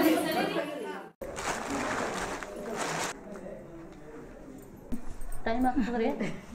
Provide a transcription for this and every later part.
Time ಆಗ್ತದ್ರಿ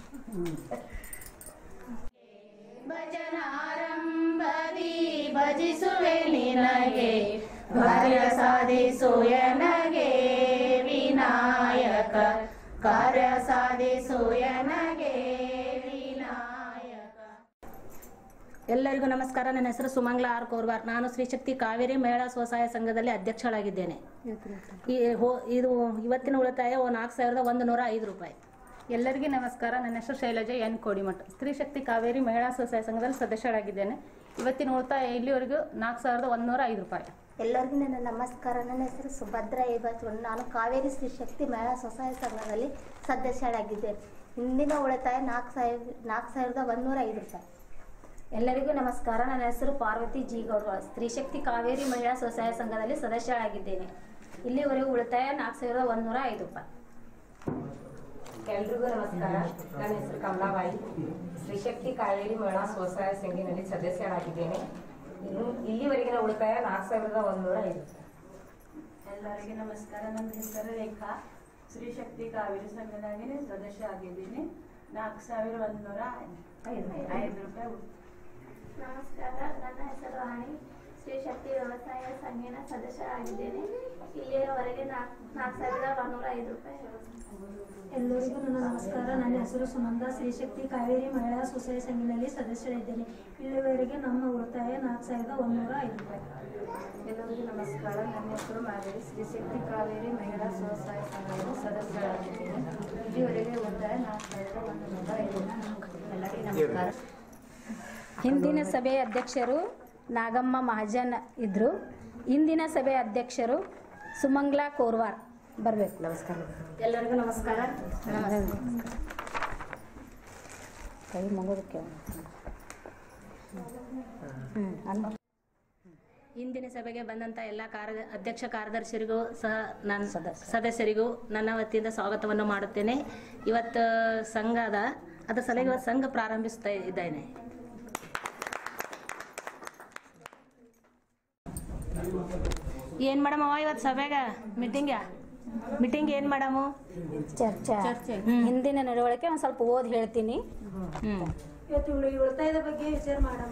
ಭಜನಾರಂಭದಿ ಭಜಿಸುವೆ ನಿನಗೆ ಕಾರ್ಯ ಸಾಧಿಸು ಎನಗೆ ವಿನಾಯಕ ಕಾರ್ಯ ಸಾಧಿಸು ಎನಗೆ ವಿನಾಯಕ ಎಲ್ಲರಿಗೂ ನಮಸ್ಕಾರ ನನ್ನ ಹೆಸರು ಸುಮಂಗ್ಲ ಆರ್ ಕೋರ್ವಾರ್ ನಾನು ಶ್ರೀಶಕ್ತಿ ಕಾವೇರಿ ಮಹಿಳಾ ಸ್ವಸಹಾಯ ಸಂಘದಲ್ಲಿ ಅಧ್ಯಕ್ಷಳಾಗಿದ್ದೇನೆ ಈ ಹೋ- ಇದು ಇವತ್ತಿನ ಉಳಿತಾಯ ಓ ನಾಲ್ಕು ಸಾವಿರದ ಒಂದು ನೂರ ಐದು ರೂಪಾಯಿ ಎಲ್ಲರಿಗೂ ನಮಸ್ಕಾರ ನನ್ನ ಹೆಸರು ಶೈಲಜಾ ಎನ್ ಕೋಡಿಮಠ ಸ್ತ್ರೀ ಶಕ್ತಿ ಕಾವೇರಿ ಮಹಿಳಾ ಸ್ವಸಹಾಯ ಸಂಘದಲ್ಲಿ ಸದಸ್ಯರಾಗಿದ್ದೇನೆ ಇವತ್ತಿನ ಉಳಿತಾಯ ಇಲ್ಲಿವರೆಗೂ ನಾಲ್ಕು ಸಾವಿರದ ಒಂದೂರ ಐದು ರೂಪಾಯಿ ಎಲ್ಲರಿಗೂ ನನ್ನ ನಮಸ್ಕಾರ ನನ್ನ ಹೆಸರು ಸುಭದ್ರಾ ಏಬಚೂರು ನಾನು ಕಾವೇರಿ ಶ್ರೀ ಶಕ್ತಿ ಮಹಿಳಾ ಸ್ವಸಹಾಯ ಸಂಘದಲ್ಲಿ ಸದಸ್ಯರಾಗಿದ್ದೇನೆ ಹಿಂದಿನ ಉಳಿತಾಯ ನಾಲ್ಕು ಸಾವಿರ ನಾಲ್ಕು ಸಾವಿರದ ಒಂದೂರ ಐದು ರೂಪಾಯಿ ಎಲ್ಲರಿಗೂ ನಮಸ್ಕಾರ ನನ್ನ ಹೆಸರು ಪಾರ್ವತಿ ಜಿ ಗೌಡ್ವಾಳ್ ಸ್ತ್ರೀಶಕ್ತಿ ಕಾವೇರಿ ಮಹಿಳಾ ಸ್ವಸಹಾಯ ಸಂಘದಲ್ಲಿ ಸದಸ್ಯರಾಗಿದ್ದೇನೆ ಇಲ್ಲಿವರೆಗೂ ಉಳಿತಾಯ ನಾಲ್ಕು ಸಾವಿರದ ಒಂದೂರ ಐದು ರೂಪಾಯಿ ಎಲ್ರಿಗೂ ನಮಸ್ಕಾರ ನನ್ನ ಹೆಸರು ಕಮಲಾಬಾಯಿ ಶ್ರೀಶಕ್ತಿ ಕಾವೇರಿ ಮಹಿಳಾ ಸ್ವಸಹಾಯ ಸಂಘಿನಲ್ಲಿ ಸದಸ್ಯರಾಗಿದ್ದೇನೆ ಇನ್ನು ಇಲ್ಲಿವರೆಗಿನ ಉಳಿತಾಯ ನಾಲ್ಕು ಸಾವಿರದ ಒಂದೂರ ಐದು ಎಲ್ಲರಿಗೂ ನಮಸ್ಕಾರ ನನ್ನ ಹೆಸರು ರೇಖಾ ಶ್ರೀ ಶಕ್ತಿ ಕಾವೇರಿ ಸಂಘದಾಗಿ ಸದಸ್ಯ ಆಗಿದ್ದೀನಿ ನಾಲ್ಕು ಸಾವಿರ ಒಂದೂರ ಐದು ಐದು ರೂಪಾಯಿ ನಮಸ್ಕಾರ ನನ್ನ ಹೆಸರು ರಾಣಿ ಶ್ರೀ ಶಕ್ತಿ ವ್ಯವಸಾಯ ಸಂಘಿನ ಸದಸ್ಯರಾಗಿದ್ದೇನೆ ಇಲ್ಲಿಯವರೆಗೆ ನಾಲ್ಕು ನಾಲ್ಕು ಸಾವಿರದ ಒಂದೂರ ಐದು ರೂಪಾಯಿ ಎಲ್ಲರಿಗೂ ನನ್ನ ನಮಸ್ಕಾರ ನನ್ನ ಹೆಸರು ಸುನಂದ ಶ್ರೀಶಕ್ತಿ ಕಾವೇರಿ ಮಹಿಳಾ ಸ್ವಸಹಾಯ ಸಂಘದಲ್ಲಿ ಸದಸ್ಯರಿದ್ದೇನೆ ಇಲ್ಲಿವರೆಗೆ ನಮ್ಮ ಉಳಿತಾಯ ನಾಲ್ಕು ಸಾವಿರದ ಒಂದೂರ ಐದು ರೂಪಾಯಿ ಎಲ್ಲರಿಗೂ ನಮಸ್ಕಾರ ನನ್ನ ಹೆಸರು ಮಾದೇವಿ ಶ್ರೀ ಶಕ್ತಿ ಕಾವೇರಿ ಮಹಿಳಾ ಸ್ವಸಹಾಯ ಸಂಘದ ಸದಸ್ಯರಾಗಿದ್ದೀನಿ ಇಲ್ಲಿವರೆಗೆ ಉಳಿತಾಯ ನಾಲ್ಕು ಸಾವಿರದ ಒಂದು ನೂರ ಐದು ಎಲ್ಲರಿಗೂ ನಮಸ್ಕಾರ ಹಿಂದಿನ ಸಭೆ ಅಧ್ಯಕ್ಷರು ನಾಗಮ್ಮ ಮಹಾಜನ್ ಇದ್ರು ಇಂದಿನ ಸಭೆ ಅಧ್ಯಕ್ಷರು ಸುಮಂಗ್ಲಾ ಕೋರ್ವಾರ್ ಬರಬೇಕು ನಮಸ್ಕಾರ ಎಲ್ಲರಿಗೂ ನಮಸ್ಕಾರ ಕೈ ಮುಗೋದಕ್ಕೆ ಇಂದಿನ ಸಭೆಗೆ ಬಂದಂತ ಎಲ್ಲ ಕಾರ್ಯ ಅಧ್ಯಕ್ಷ ಕಾರ್ಯದರ್ಶಿರಿಗೂ ಸಹ ನಾನು ಸದಸ್ಯರಿಗೂ ನನ್ನ ವತಿಯಿಂದ ಸ್ವಾಗತವನ್ನು ಮಾಡುತ್ತೇನೆ ಇವತ್ತು ಸಂಘದ ಅದರ ಸಲುವಾಗಿ ಇವತ್ತು ಸಂಘ ಪ್ರಾರಂಭಿಸ್ತಾ ಇದ್ದೇನೆ ಏನ್ ಮಾಡಮ್ಮ ಇವತ್ತು ಸಭೆಗ ಮೀಟಿಂಗ್ ಮೀಟಿಂಗ್ ಏನ್ ಮಾಡಮು ಚರ್ಚೆ ಹಿಂದಿನ ನಡವಳಿಕೆ ಒಂದು ಸ್ವಲ್ಪ ಓದಿ ಹೇಳ್ತೀನಿ ಹ್ಮ್ ಇವತ್ತು ಉಳಿ- ಉಳಿತಾಯದ ಬಗ್ಗೆ ವಿಚಾರ ಮಾಡೋಣ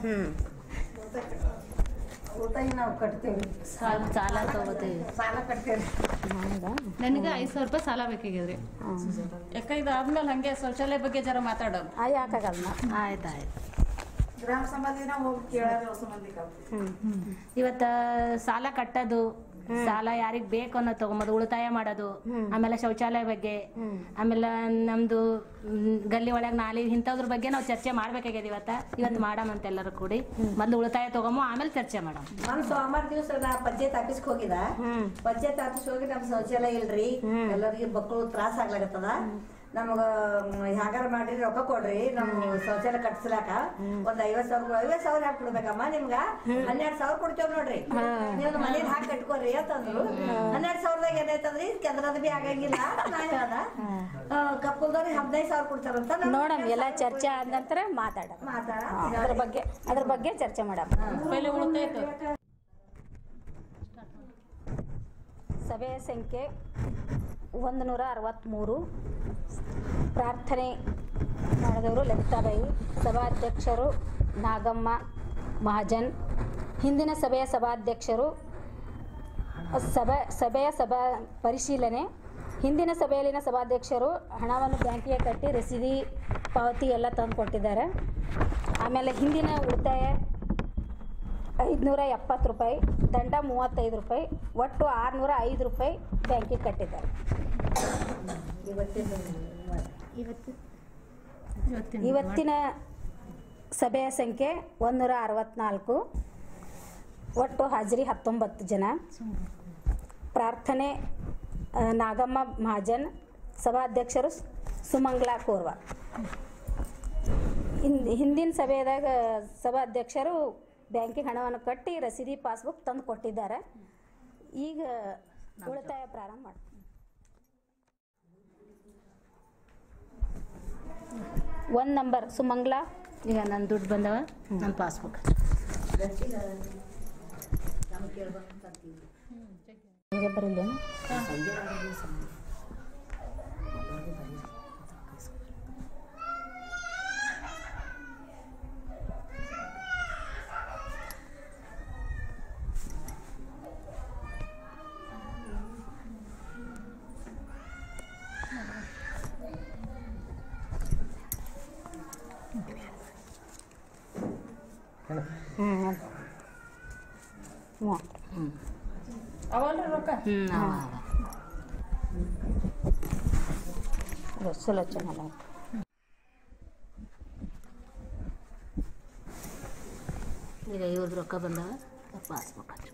ಉಳಿತಾಯ ನಾವು ಕಟ್ತೇವೆ ಸಾಲ ಸಾಲ ತಗೋತೀವಿ ಸಾಲ ಕಟ್ತೇವೆ ನನಗೆ ಐದು ಸಾವಿರ ರೂಪಾಯಿ ಸಾಲ ಬೇಕಾಗಿದ್ರಿ ಯಾಕ ಇದಾದ್ಮೇಲೆ ಹಂಗೆ ಶೌಚಾಲಯ ಬಗ್ಗೆ ಜರ ಮಾತಾಡೋದು ಆ ಯಾಕಾಗಲ್ಲ ಆಯ್ತು ಆಯ್ತು ಗ್ರಾಮ ಸಂಬಂಧಿನ ಹೋಗಿ ಕೇಳೋದು ಸಂಬಂಧಿಕ ಇವತ್ತ ಸಾಲ ಕಟ್ಟೋದು ಸಾಲ ಯಾರಿಗ್ ಬೇಕು ಅನ್ನೋ ತಗೊಂಬೋದು ಉಳಿತಾಯ ಮಾಡೋದು ಆಮೇಲೆ ಶೌಚಾಲಯ ಬಗ್ಗೆ ಆಮೇಲೆ ನಮ್ದು ಮ್, ಗಲ್ಲಿ ಒಳಗೆ ನಾಲಿ ಇಂಥದ್ರ ಬಗ್ಗೆ ನಾವು ಚರ್ಚೆ ಮಾಡ್ಬೇಕಾಗ್ಯದ ಇವತ್ತ ಇವತ್ತು ಮಾಡಮಂತ ಎಲ್ಲರೂ ಕೂಡಿ ಮೊದ್ಲು ಉಳಿತಾಯ ತಗೊಂಬ ಆಮೇಲೆ ಚರ್ಚೆ ಮಾಡಮ್ ನಾನು ಸೋಮವಾರ ದಿವಸ ನಾ ಪಂಚಾಯತ್ ಆಫೀಸ್ಗೆ ಹೋಗಿದ ಪಂಚಾಯತ್ ಆಫೀಸ್ ಹೋಗಿ ನಮ್ ಶೌಚಾಲಯ ಇಲ್ರಿ ಎಲ್ಲರಿಗೆ ಮಕ್ಕಳು ತ್ರಾಸ ಆಗ್ಲಾಗತ್ತದ ನಮಗ ಹ್ಯಾಂಗಾರ ಮಾಡ್ರಿ ರೊಕ್ಕ ಕೊಡ್ರಿ ನಮ್ ಶೌಚಾಲಯ ಕಟ್ಸ್ಲಾಕ ಒಂದ್ ಐವತ್ ಸಾವಿರ ಐವತ್ ಸಾವಿರ ಹಾಕಿ ಕೊಡ್ಬೇಕಮ್ಮ ನಿಮ್ಗ ಹನ್ನೆರಡ್ ಸಾವಿರ ಕೊಡ್ತೇವ್ ನೋಡ್ರಿ ನೀವು ಮನೇಲಿ ಹಾಕಿ ಕಟ್ಕೋರಿ ಅಂತಂದ್ರು ಹನ್ನೆರಡ್ ಸಾವಿರದಾಗ ಏನಾಯ್ತಂದ್ರಿ ಕೆದ್ರದ ಬಿ ಆಗಂಗಿಲ್ಲ ನಾ ಹೇಳ್ದ ಕಪ್ಪಲ್ದವ್ರಿಗೆ ಹದಿನೈದು ಸಾವಿರ ಕೊಡ್ತಾರಂತ ನಮ್ಗ್ ನೋಡಮ್ ಎಲ್ಲ ಚರ್ಚೆ ಆದ ನಂತರ ಮಾತಾಡೋಣ ಮಾತಾಡ ಅದ್ರ ಬಗ್ಗೆ ಅದ್ರ ಬಗ್ಗೆ ಚರ್ಚೆ ಮಾಡಮ್ ಪೈಲೆ ಉಳಿತಾಯ ಸಭೆಯ ಸಂಖ್ಯೆ ಒಂದು ನೂರ ಅರವತ್ತ್ಮೂರು ಪ್ರಾರ್ಥನೆ ಮಾಡಿದವರು ಲಲಿತಾಬಾಯಿ ಸಭಾಧ್ಯಕ್ಷರು ನಾಗಮ್ಮ ಮಹಾಜನ್ ಹಿಂದಿನ ಸಭೆಯ ಸಭಾಧ್ಯಕ್ಷರು ಸಭೆ ಸಭೆಯ ಸಭಾ ಪರಿಶೀಲನೆ ಹಿಂದಿನ ಸಭೆಯಲ್ಲಿನ ಸಭಾಧ್ಯಕ್ಷರು ಹಣವನ್ನು ಬ್ಯಾಂಕಿಗೆ ಕಟ್ಟಿ ರಸೀದಿ ಪಾವತಿ ಎಲ್ಲ ತಂದು ಕೊಟ್ಟಿದ್ದಾರೆ ಆಮೇಲೆ ಹಿಂದಿನ ಉಳಿತಾಯ ಐದುನೂರ ಎಪ್ಪತ್ತು ರೂಪಾಯಿ ದಂಡ ಮೂವತ್ತೈದು ರೂಪಾಯಿ ಒಟ್ಟು ಆರುನೂರ ಐದು ರೂಪಾಯಿ ಬ್ಯಾಂಕಿಗೆ ಕಟ್ಟಿದ್ದಾರೆ ಇವತ್ತಿನ ಸಭೆಯ ಸಂಖ್ಯೆ ಒಂದೂರ ಅರವತ್ನಾಲ್ಕು ಒಟ್ಟು ಹಾಜರಿ ಹತ್ತೊಂಬತ್ತು ಜನ ಪ್ರಾರ್ಥನೆ ಆ, ನಾಗಮ್ಮ ಮಹಾಜನ್ ಸಭಾಧ್ಯಕ್ಷರು ಸುಮಂಗ್ಲಾ ಕೋರ್ವ ಹಿಂದ್ ಹಿಂದಿನ ಸಭೆದಾಗ ಸಭಾಧ್ಯಕ್ಷರು ಬ್ಯಾಂಕಿಗೆ ಹಣವನ್ನು ಕಟ್ಟಿ ರಸೀದಿ ಪಾಸ್ಬುಕ್ ತಂದು ಕೊಟ್ಟಿದ್ದಾರೆ ಈಗ ಉಳಿತಾಯ ಪ್ರಾರಂಭ ಮಾಡ್ತೀವಿ ಒಂದು ನಂಬರ್ ಸುಮಂಗ್ಲಾ ಈಗ ನನ್ನ ದುಡ್ಡು ಬಂದವ ನನ್ನ ಪಾಸ್ಬುಕ್ ಹಂಗೆ ಬರಲ್ಲ ಅವಲ್ರಿ ರೊಕ್ಕ ಚಲೋ ಚೆನ್ನಾಗ ಈಗ ಇವ್ರದ್ದು ರೊಕ್ಕ ಬಂದಾವ ಪಾಸ್ಬುಕ್ ಹಚ್ಚು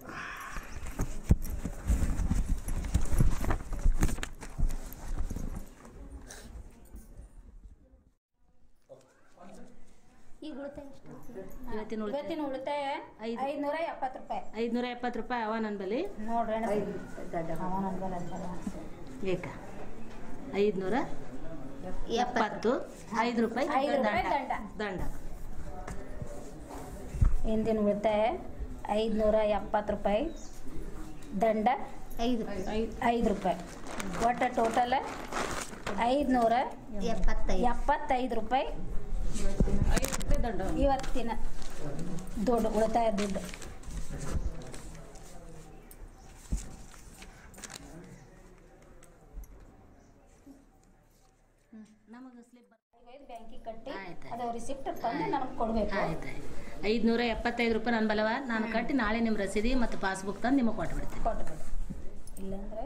ಈಗ ಉಳಿತಾಯ ಎಷ್ಟು ಇವತ್ತಿನ ಉಳಿತಾಯ ಇವತ್ತಿನ ಉಳಿತಾಯ ಐದು. ಐದ್ನೂರ ಎಪ್ಪತ್ತು ರೂಪಾಯಿ ಐದುನೂರ ಎಪ್ಪತ್ತು ರೂಪಾಯಿ ಅವ ನನ್ನ ಬಳಿ ನೋಡ್ರಿ ಅಣ್ಣ. ಅವ ನನ್ ಬಲ್ ಅಂತಲ್ಲ. ಬೇಕ ಐದುನೂರ ಎಪ್ಪತ್ತು ಐದು ರೂಪಾಯಿ ಐದು ರೂಪಾಯಿ ದಂಡ ದಂಡ. ದಂಡ ಇಂದಿನ ಉಳಿತಾಯ ಐದುನೂರ ಎಪ್ಪತ್ತು ರೂಪಾಯಿ ದಂಡ ಐದು ಐದು ರೂಪಾಯಿ ಒಟ್ಟು ಟೋಟಲ್ ಐದುನೂರ ಎಪ್ಪತ್ತೈದು ಎಪ್ಪತ್ತೈದು ರೂಪಾಯಿ ಐದು ರೂಪಾಯಿ ದಂಡ ಇವತ್ತಿನ ದುಡ್ಡು ಉಳಿತಾಯ ದುಡ್ಡು ನಮಗೆ ಸ್ಲಿಪ್ ಬ್ಯಾಂಕಿಗೆ ಕಟ್ಟಿ ಆಯ್ತು. ಅದು ರಿಸಿಪ್ಟ್ ತಂದು ನನಗೆ ಕೊಡಬೇಕು ಆಯ್ತು ಐದುನೂರ ಎಪ್ಪತ್ತೈದು ರೂಪಾಯಿ ನನ್ನ ಬಲವ ನಾನು ಕಟ್ಟಿ ನಾಳೆ ನಿಮ್ಮ ರಸೀದಿ ಮತ್ತು ಪಾಸ್ಬುಕ್ ತಂದು ನಿಮಗೆ ಕೊಟ್ಬಿಡ್ತೀನಿ ಕೊಟ್ಬಿಡು ಇಲ್ಲಾಂದ್ರೆ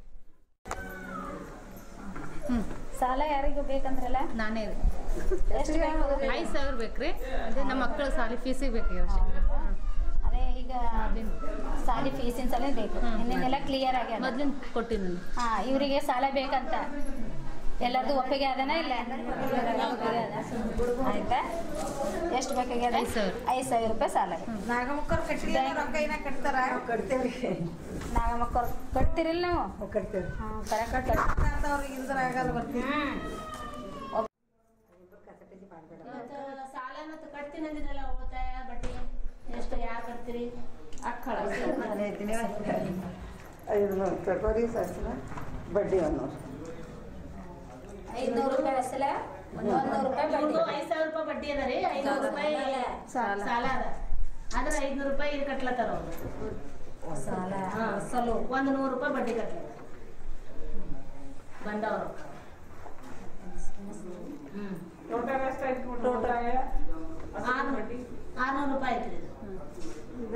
ಸಾಲ ಯಾರಿಗೂ ಬೇಕಂದ್ರಲ್ಲ ನಾನೇ ಎಷ್ಟು ಬೇಕು ಐದು ಸಾವಿರ ಬೇಕ್ರಿ ಅದೇ ನಮ್ಮ ಮಕ್ಕಳ ಸಾಲಿ ಫೀಸಿಗೆ ಬೇಕು ಅಷ್ಟೇ ಅದೇ ಈಗ ಸಾಲಿ ಫೀಸಿನ ಸಲ ಬೇಕು ಇನ್ನೇನೆಲ್ಲ ಕ್ಲಿಯರ್ ಆಗ್ಯದ ಮೊದ್ಲಿನ ಕೊಟ್ಟಿನಿ ನಾನು ಹಾ ಇವರಿಗೆ ಸಾಲ ಬೇಕಂತ ಎಲ್ಲರದು ಒಪ್ಪಿಗೆ ಅದನ ಇಲ್ಲ ಒಪ್ಪಿಗೆ ಅದ. ಆಯ್ತಾ ಎಷ್ಟು ಬೇಕಾಗ್ಯದ ಐದ್ ಸಾವಿರ. ಐದು ಸಾವಿರ ರೂಪಾಯಿ ಸಾಲ ನಾಗಮಕ್ಕರು ಕಟ್ಟಿ ರೊಕ್ಕ ಏನ ಕಟ್ತಾರ ಕಟ್ತೇವ್ರಿ ನಾಗ ಮಕ್ಕಳು ಕಟ್ತಿರಿಲ್ಲ ನಾವು ಕಟ್ತೇವ್ರಿ ಹಾಂ ಕರೆಕ್ಟ್ ಅವ್ರಿಗೆ ಇಲ್ದ್ರ ಆಗಲ್ಲ ಬರ್ತೀವಿ ಸಾಲ ಮತ್ತು ಕಟ್ತೀನಿ ಅಂದಿದ್ರಲ್ಲ ಉಳಿತಾಯ ಬಡ್ಡಿ ಎಷ್ಟು ಯಾರು ಕಟ್ತೀರಿ ಅಕ್ಕಳ ಐದು ತಗೋರಿ ಸಸ್ನ ಬಡ್ಡಿ ಒಂದು ಐದ್ನೂರು ರೂಪಾಯಿ ಅಸಲ ಒಂದೂರು ರೂಪಾಯಿ ಬಡ್ಡಿ ಐದು ಸಾವಿರ ರೂಪಾಯಿ ಬಡ್ಡಿ ಅದ ರೀ ಐನೂರು ರೂಪಾಯಿ ಸಾಲ ಅದ ಆದ್ರೆ ಐದ್ನೂರು ರೂಪಾಯಿ ಇದು ಕಟ್ಲತ್ತಾರ ಅವ್ರು ಸಾಲ ಹಾ. ಅಸಲು ಒಂದು ನೂರು ರೂಪಾಯಿ ಬಡ್ಡಿ ಕಟ್ಲತ್ತಾರ ಬಂದವರು ಹ್ಮ್ ಆರ್ನೂರು ಆರ್ನೂರು ರೂಪಾಯಿ ಐತ್ರಿ ಇದು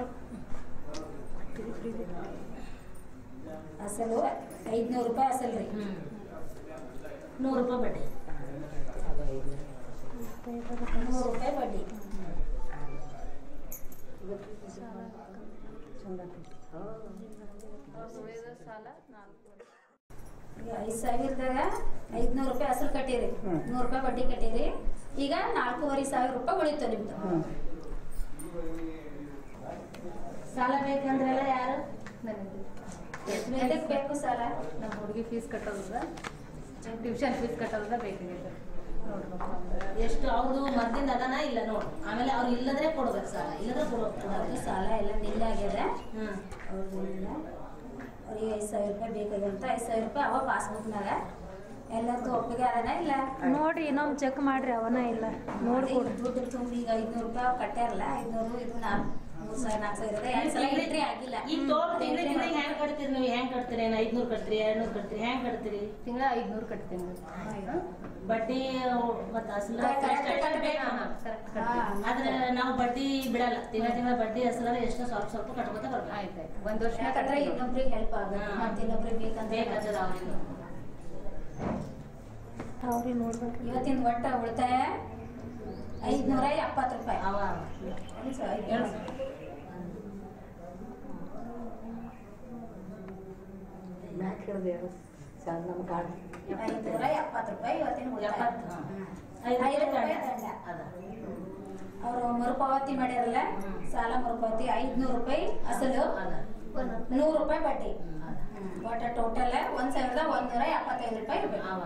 ಅಸಲು ಐದ್ನೂರು ರೂಪಾಯಿ ಅಸಲು ರೀ ಹ್ಮ್ ನೂರು ರೂಪಾಯಿ ಬಡ್ಡಿ ನೂರು ರೂಪಾಯಿ ಬಡ್ಡಿ ಈಗ ಐದು ಸಾವಿರದಾಗ ಐದ್ನೂರು ರೂಪಾಯಿ ಅಸಲು ಕಟ್ಟಿರಿ ನೂರು ರೂಪಾಯಿ ಬಡ್ಡಿ ಕಟ್ಟಿರಿ ಈಗ ನಾಲ್ಕೂವರೆ ಸಾವಿರ ರೂಪಾಯಿ ಉಳಿತು ನಿಮ್ದು ಸಾಲ ಬೇಕಂದ್ರೆಲ್ಲ ಯಾರು ಎದಕ್ಕೆ ಬೇಕು ಸಾಲ ನಮ್ಮ ಹುಡುಗಿ ಫೀಸ್ ಕಟ್ಟೋದ ಟ್ಯೂಷನ್ ಫೀಸ್ ಕಟ್ಟೋದ ಬೇಕಾಗಿದೆ ಎಷ್ಟು ಅವ್ರದ್ದು ಮದ್ದಿಂದ ಅದನ ಇಲ್ಲ ನೋಡು ಆಮೇಲೆ ಅವ್ರು ಇಲ್ಲದ್ರೆ ಕೊಡ್ಬೇಕು ಸಾಲ ಇಲ್ಲದ್ರೆ ಅವ್ರದ್ದು ಕೊಡ್ಬೇಕು ಸಾಲ ಎಲ್ಲ ನಿಲ್ಲ ಆಗ್ಯದ ಹ್ಮ್ ಅವ್ರದ್ದು ಇಲ್ಲ ಅವ್ರಿಗೆ ಐದು ಸಾವಿರ ರೂಪಾಯಿ ಬೇಕಾಗಿರುತ್ತೆ ಐದು ಸಾವಿರ ರೂಪಾಯಿ ಅವ ಪಾಸ್ಬುಕ್ನಾಗ ಎಲ್ಲರದ್ದು ಒಪ್ಪಿಗೆ ಅದನ ಇಲ್ಲ ನೋಡ್ರಿ ಇನ್ನೊಮ್ಮೆ ಚೆಕ್ ಮಾಡ್ರಿ ಅವನ ಇಲ್ಲ ನೋಡಿ ದುಡ್ಡು ತುಂಬಿ ಈಗ ಐದ್ನೂರು ರೂಪಾಯಿ ಅವ್ರು ಕಟ್ಟ್ಯಾರಲ್ಲ ಐದ್ನೂರು ಇದು ನಾಲ್ಕು ಮೂರು ಸಾವಿರ ನಾಲ್ಕು ಸಾವಿರ ಇದೆ ಎರಡು ಸಲ ಎಂಟ್ರಿ ಆಗಿಲ್ಲ ಈಗ ತೋರ್ ತಿಂಗಳ ತಿಂಗಳಿಗೆ ಹೆಂಗ್ ಕಟ್ತೀರಿ ನೀವು ಹೆಂಗ್ ಕಟ್ತೀರಿ ಏನ್ ಐದ್ನೂರು ಕಟ್ತೀರಿ ಎರಡ್ನೂರು ಕಟ್ತೀರಿ ಹೆಂಗ್ ಕಟ್ತೀರಿ ತಿಂಗಳ ಐದುನೂರು ಕಟ್ತೀನಿ ಬಡ್ಡಿ ಮತ್ತ ಅಸಲ Correct ಎಷ್ಟೇ ಕಟ್ಬೇಕು. ಕಟ್ಬೇಕು. ಕರೆಕ್ಟ್ ಹಾ. ಆದ್ರೆ ನಾವು ಬಡ್ಡಿ ಬಿಡಲ್ಲ ತಿಂಗಳ ತಿಂಗಳ ಬಡ್ಡಿ ಅಸಲ ಎಷ್ಟೋ ಸ್ವಲ್ಪ ಸ್ವಲ್ಪ ಕಟ್ಕೊತ ಬರ್ಬೇಕು ಆಯ್ತು ಆಯ್ತು ಒಂದು ವರ್ಷ ಯಾಕಂದ್ರೆ ಇನ್ನೊಬ್ರಿಗೆ ಹೆಲ್ಪ್ ಆಗುತ್ತೆ ಹಾ. ಮತ್ತೆ ಇನ್ನೊಬ್ರಿಗೆ ಬೇಕಂದ್ರೆ ಬೇಕಾಗ್ತದ ಅವ್ರಿಗೆ ಅವ್ರಿಗೆ ನೋಡ್ಬೇಕು ಇವತ್ತಿನ ಒಟ್ಟ ಉಳಿತಾಯ ಐದ್ನೂರ ಎಪ್ಪತ್ತು ರೂಪಾಯಿ ಅವ ಒಂದು ಸಾವಿರ ಐದ್ನೂರ. ಮ್ಯಾಕ್ ಹಿಡ್ದು ಸಣ್ಣ ನಮ್ಮ ಕಾಡು ಐದ್ನೂರ ಎಪ್ಪತ್ತು ರೂಪಾಯಿ ಇವತ್ತಿನ ಉಳಿತಾಯ ಎಪ್ಪತ್ತು ಹಾ. ಐದು ಐದು ರೂಪಾಯಿ ರೂಪಾಯಿ ದಂಡ. ಅದ ಅವರು ಮರುಪಾವತಿ ಮಾಡ್ಯಾರಲ್ಲ ಸಾಲ ಮರುಪಾವತಿ ಐದ್ನೂರು ರೂಪಾಯಿ ಅಸಲು ಅದ ನೂರು ರೂಪಾಯಿ ಬಡ್ಡಿ ಅದ ಒಟ್ಟು ಟೋಟಲ್ ಒಂದ್ ಸಾವಿರದ ಒಂದೂರ ಎಪ್ಪತ್ತೈದು ರೂಪಾಯಿ ಇರ್ಬೇಕು. ಅವ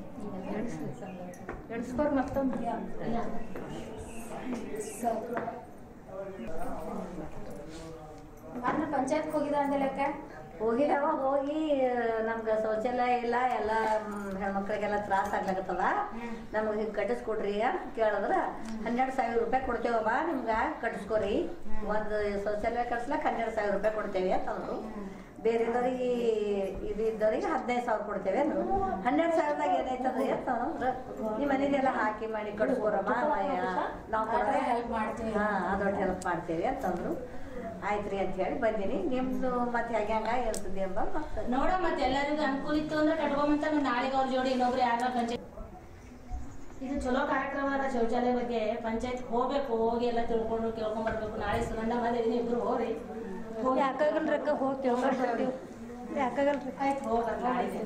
ಎಡ್ಸ್ಕೋರ್ ಮತ್ತೊಂದು ಇಲ್ಲ ಸೊ, ಅಂದ್ರೆ ಪಂಚಾಯತ್ ಹೋಗಿದ ಅಂದಲಕ್ಕ ಹೋಗಿದಾವ ಹೋಗಿ ನಮ್ಗೆ ಶೌಚಾಲಯ ಇಲ್ಲ ಎಲ್ಲ ಮ್, ಹೆಣ್ಮಕ್ಳಿಗೆಲ್ಲ ತ್ರಾಸ ಆಗ್ಲಾಗತ್ತದ ನಮ್ಗೆ ಹಿಂಗೆ ಕಟ್ಟಿಸ್ಕೊಡ್ರಿ ಅಂತ ಕೇಳಿದ್ರ ಹನ್ನೆರಡು ಸಾವಿರ ರೂಪಾಯಿ ಕೊಡ್ತೇವಮ್ಮ ನಿಮ್ಗೆ ಕಟ್ಟಿಸ್ಕೊರಿ ಒಂದು ಶೌಚಾಲಯ ಕಟ್ಸ್ಲಕ್ ಹನ್ನೆರಡು ಸಾವಿರ ರೂಪಾಯಿ ಕೊಡ್ತೇವೆ ಅಂತಂದ್ರು ಬೇರೆದವ್ರಿಗೆ ಇದು ಇದ್ದವ್ರಿಗೆ ಹದಿನೈದು ಸಾವಿರ ಕೊಡ್ತೇವೆ ಅಂದ್ರು ಹನ್ನೆರಡು ಸಾವಿರದಾಗ ಏನಾಯ್ತದ್ರಿ ಅಂತಂದ್ರೆ ನಿಮ್ಮ ಮನೇಲೆಲ್ಲ ಹಾಕಿ ಮಾಡಿ ಕಟ್ಸ್ಕೊರಮ್ಮ ನಾವು ಕೊಡೋದೇ ಹೆಲ್ಪ್ ಮಾಡ್ತೀವಿ ಹಾ ಅದೊಟ್ಟು ಹೆಲ್ಪ್ ಮಾಡ್ತೇವೆ ಅಂತಂದ್ರು ಆಯ್ತ್ರಿ ಅಂತ ಹೇಳಿ ಬಂದೀನಿ ನಿಮ್ದು ಮತ್ತೆ ಹೆಂಗ ಹೆಂಗ ಇರ್ತದೆ ಎಂಬ ಮತ್ತೆ ನೋಡ ಮತ್ತೆ ಎಲ್ಲರಿಗೂ ಅನುಕೂಲ ಇತ್ತು ಅಂದ್ರೆ ಕಟ್ಕೊಂಬಂತ ನಾಳೆಗೆ ಅವ್ರ ಜೋಡಿ ಇನ್ನೊಬ್ರು ಯಾರ ಪಂಚಾಯತ್ ಇದು ಚಲೋ ಕಾರ್ಯಕ್ರಮ ಅದ ಶೌಚಾಲಯ ಬಗ್ಗೆ ಪಂಚಾಯತ್ ಹೋಗ್ಬೇಕು ಹೋಗಿ ಎಲ್ಲ ತಿಳ್ಕೊಂಡು ಕೇಳ್ಕೊಂಡ್ ಬರ್ಬೇಕು ನಾಳೆ ಸುಗಂಧ ಬಂದಿದ್ದೀನಿ ಇಬ್ರು ಹೋಗ್ರಿ ಹೋಗಿ ಯಾಕಾಗಲ್ರಕ್ಕ ಹೋಗಿ ಕೇಳ್ಕೊಂಡು ಬರ್ತೀವಿ ಯಾಕಾಗಲ್ರಿ ಆಯ್ತು ಹೋಗಲ್ಲ ನಾಳೆಗೆ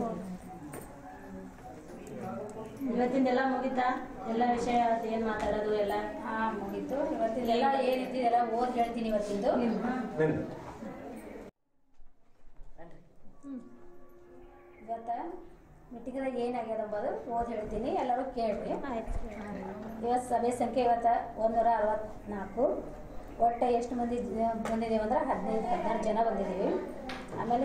ಇವತ್ತಿಂದೆಲ್ಲ ಮುಗಿತಾ ಎಲ್ಲ ವಿಷಯ ಏನ್ ಮಾತಾಡೋದು ಎಲ್ಲ ಹಾ ಮುಗೀತು ಇವತ್ತಿದೆಲ್ಲ ಏನಿತ್ತಿದೆಲ್ಲ ಓದ್ ಹೇಳ್ತೀನಿ ಇವತ್ತಿಂದು ಇವತ್ತ ಮೀಟಿಂಗ್ದಾಗ ಏನಾಗ್ಯದ ಅಂಬೋದು ಓದ್ ಹೇಳ್ತೀನಿ ಎಲ್ಲರೂ ಕೇಳ್ರಿ ಇವತ್ತು ಸಭೆ ಸಂಖ್ಯೆ ಇವತ್ತ ಒಂದೂರ ಅರವತ್ನಾಲ್ಕು ಒಟ್ಟು ಎಷ್ಟು ಮಂದಿ ಜ- ಬಂದಿದ್ದೀವಿ ಅಂದ್ರೆ ಹದಿನೈದು ಹದಿನಾರು ಜನ ಬಂದಿದ್ದೀವಿ ಆಮೇಲೆ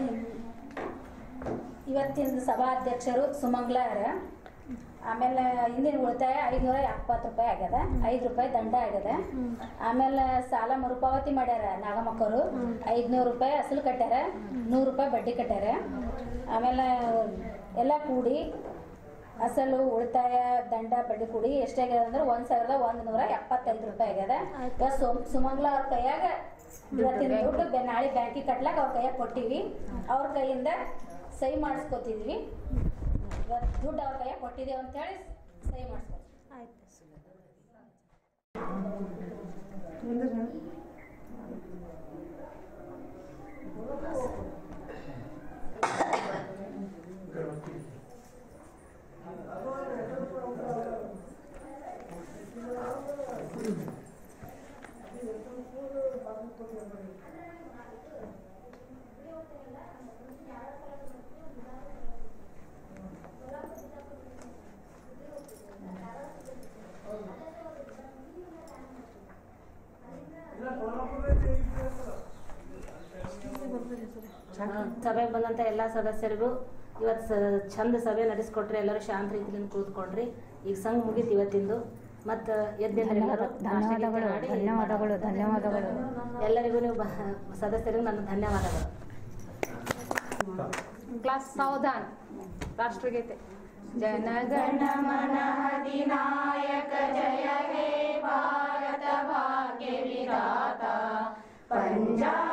ಇವತ್ತಿನ ಸಭಾಧ್ಯಕ್ಷರು ಸುಮಂಗ್ಲ ಅವ್ರ ಆಮೇಲೆ ಹಿಂದಿನ ಉಳಿತಾಯ ಐದುನೂರ ಎಪ್ಪತ್ತು ರೂಪಾಯಿ ಆಗ್ಯದ ಐದು ರೂಪಾಯಿ ದಂಡ ಆಗ್ಯದ ಆಮೇಲೆ ಸಾಲ ಮರುಪಾವತಿ ಮಾಡ್ಯಾರ ನಾಗಮಕ್ಕರು ಐದ್ನೂರು ರೂಪಾಯಿ ಅಸಲು ಕಟ್ಟ್ಯಾರ ನೂರು ರೂಪಾಯಿ ಬಡ್ಡಿ ಕಟ್ಟ್ಯಾರ ಆಮೇಲೆ ಎಲ್ಲ ಕೂಡಿ ಅಸಲು ಉಳಿತಾಯ ದಂಡ ಬಡ್ಡಿ ಕೂಡಿ ಎಷ್ಟಾಗ್ಯದ ಅಂದ್ರೆ ಒಂದ್ ಸಾವಿರದ ಒಂದ್ ನೂರ ಎಪ್ಪತ್ತೈದು ರೂಪಾಯಿ ಆಗ್ಯದ ಇವತ್ತು ಸುಮ್- ಸುಮಂಗ್ಲ ಅವ್ರ ಕೈಯಾಗ ಇವತ್ತಿನ ದುಡ್ಡು ಬೆ- ನಾಳೆ ಬ್ಯಾಂಕಿಗೆ ಕಟ್ಲಾಕ ಅವ್ರ ಕೈಯಾಗ ಕೊಟ್ಟಿವಿ ಅವ್ರ ಕೈಯಿಂದ ಸಹಿ ಮಾಡಿಸ್ಕೊತಿದ್ವಿ ಇವತ್ತು ದುಡ್ಡು ಅವ್ರ ಕೈಯಾಗ ಕೊಟ್ಟಿದ್ದೇವೆ ಅಂತ ಹೇಳಿ ಸಹಿ ಮಾಡಿಸ್ಕೊತೀವಿ ಸಭೆಗೆ ಬಂದಂತ ಎಲ್ಲ ಸದಸ್ಯರಿಗೂ ಇವತ್ತು ಸ- ಚಂದ ಸಭೆ ನಡೆಸ್ಕೊಟ್ರಿ ಎಲ್ಲರೂ ಶಾಂತ ರೀತಿಯಿಂದ ಕೂತ್ಕೊಂಡ್ರಿ ಈಗ ಸಂಘ ಮುಗೀತು ಇವತ್ತಿಂದು ಮತ್ತು ಎದ್ದಿದ್ರೆ ಎಲ್ಲರೂ ನಾಷ್ಟ ಗೀಷ್ಟ ಮಾಡಿ ಧನ್ಯವಾದಗಳು ಧನ್ಯವಾದಗಳು ಎಲ್ಲರಿಗೂ ನೀವು ಬ- ಸದಸ್ಯರಿಗೂ ನನ್ನ ಧನ್ಯವಾದಗಳು ಕ್ಲಾಸ್ ಸಾವಧಾನ್ ರಾಷ್ಟ್ರಗೀತೆ ಜನಗಣ ಮನ ಅಧಿನಾಯಕ ಜಯ ಹೇ ಭಾರತ ಭಾಗ್ಯ ವಿಧಾತ ಪಂಜಾಬ